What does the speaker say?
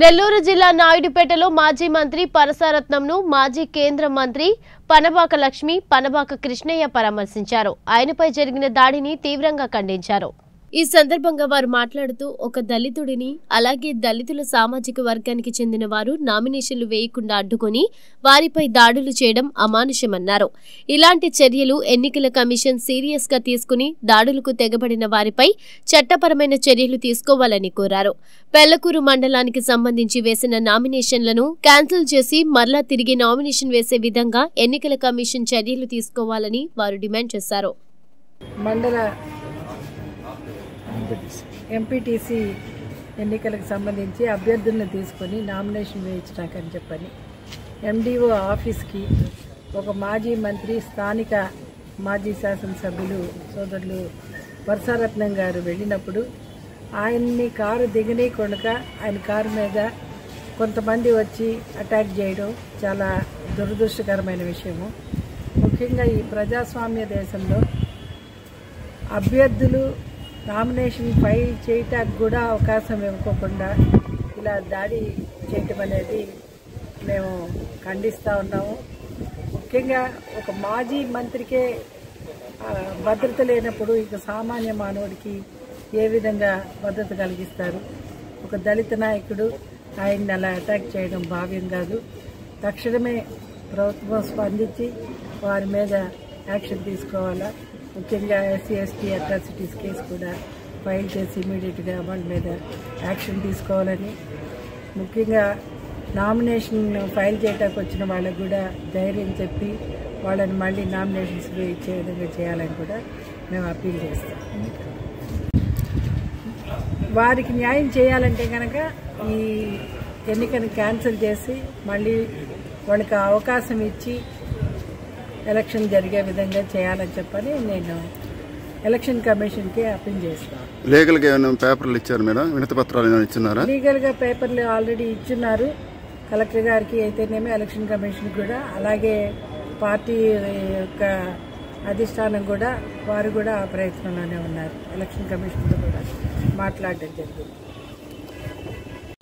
నెల్లూరు జిల్లా నాయుడుపేటలో మాజీ మంత్రి పరసారత్నంను మాజీ కేంద్ర మంత్రి పనబాక లక్ష్మి పనబాక కృష్ణయ్య పరామర్శించారు ఆయనపై జరిగిన దాడిని తీవ్రంగా ఖండించారు ఈ సందర్భంగా వారు మాట్లాడుతూ ఒక దళితుడిని అలాగే దళితుల సామాజిక వర్గానికి చెందిన వారు నామినేషన్లు వేయకుండా అడ్డుకొని వారిపై దాడులు చేయడం అమానుషమన్నారు ఇలాంటి చర్యలు ఎన్నికల కమిషన్ సీరియస్ గా తీసుకుని దాడులకు తెగబడిన వారిపై చట్టపరమైన చర్యలు తీసుకోవాలని కోరారు పెళ్లకూరు మండలానికి సంబంధించి వేసిన నామినేషన్లను క్యాన్సిల్ చేసి మరలా తిరిగి నామినేషన్ వేసే విధంగా ఎన్నికల కమిషన్ చర్యలు తీసుకోవాలని వారు డిమాండ్ చేశారు మండల ఎంపీటీసీ ఎన్నికలకు సంబంధించి అభ్యర్థులను తీసుకొని నామినేషన్ వేయించడానికని చెప్పని ఎండిఓ ఆఫీస్కి ఒక మాజీ మంత్రి స్థానిక మాజీ శాసనసభ్యులు సోదరులు వర్షారత్నం గారు వెళ్ళినప్పుడు ఆయన్ని కారు దిగనీయకుండా ఆయన కారు మీద కొంతమంది వచ్చి అటాక్ చేయడం చాలా దురదృష్టకరమైన విషయము ముఖ్యంగా ఈ ప్రజాస్వామ్య దేశంలో అభ్యర్థులు నామినేషన్ ఫైల్ చేయటానికి కూడా అవకాశం ఇవ్వకోకుండా ఇలా దాడి చేయటం అనేది మేము ఖండిస్తూ ఉన్నాము ముఖ్యంగా ఒక మాజీ మంత్రికే ఆ, భద్రత లేనప్పుడు ఇక సామాన్య మానవుడికి ఏ విధంగా భద్రత కలిగిస్తారు ఒక దళిత నాయకుడు ఆయన్ని అలా అటాక్ చేయడం భావ్యం కాదు తక్షణమే ప్రభుత్వం స్పందించి వారి మీద యాక్షన్ తీసుకోవాలా ముఖ్యంగా ఎస్సీ ఎస్టీ అట్రాసిటీస్ కేసు కూడా ఫైల్ చేసి ఇమీడియట్గా వాళ్ళ మీద యాక్షన్ తీసుకోవాలని ముఖ్యంగా నామినేషన్ ఫైల్ చేయడానికి వచ్చిన వాళ్ళకు కూడా ధైర్యం చెప్పి వాళ్ళని మళ్ళీ నామినేషన్స్ ఇచ్చే విధంగా చేయాలని కూడా మేము అప్పీల్ చేస్తాం వారికి న్యాయం చేయాలంటే కనుక ఈ ఎన్నికను క్యాన్సిల్ చేసి మళ్ళీ వాళ్ళకి అవకాశం ఇచ్చి ఎలక్షన్ జరిగే విధంగా చేయాలని చెప్పని నేను ఎలక్షన్ కమిషన్కి అప్పీల్ చేస్తాను లీగల్గా ఏమైనా పేపర్లు ఇచ్చారు మేడం వినతి పత్రాలు ఏమైనా ఇచ్చున్నారా లీగల్గా పేపర్లు ఆల్రెడీ ఇచ్చున్నారు కలెక్టర్ గారికి అయితేనేమి ఎలక్షన్ కమిషన్ కూడా అలాగే పార్టీ యొక్క అధిష్టానం కూడా వారు కూడా ఆ ప్రయత్నంలోనే ఉన్నారు ఎలక్షన్ కమిషన్తో కూడా మాట్లాడడం జరిగింది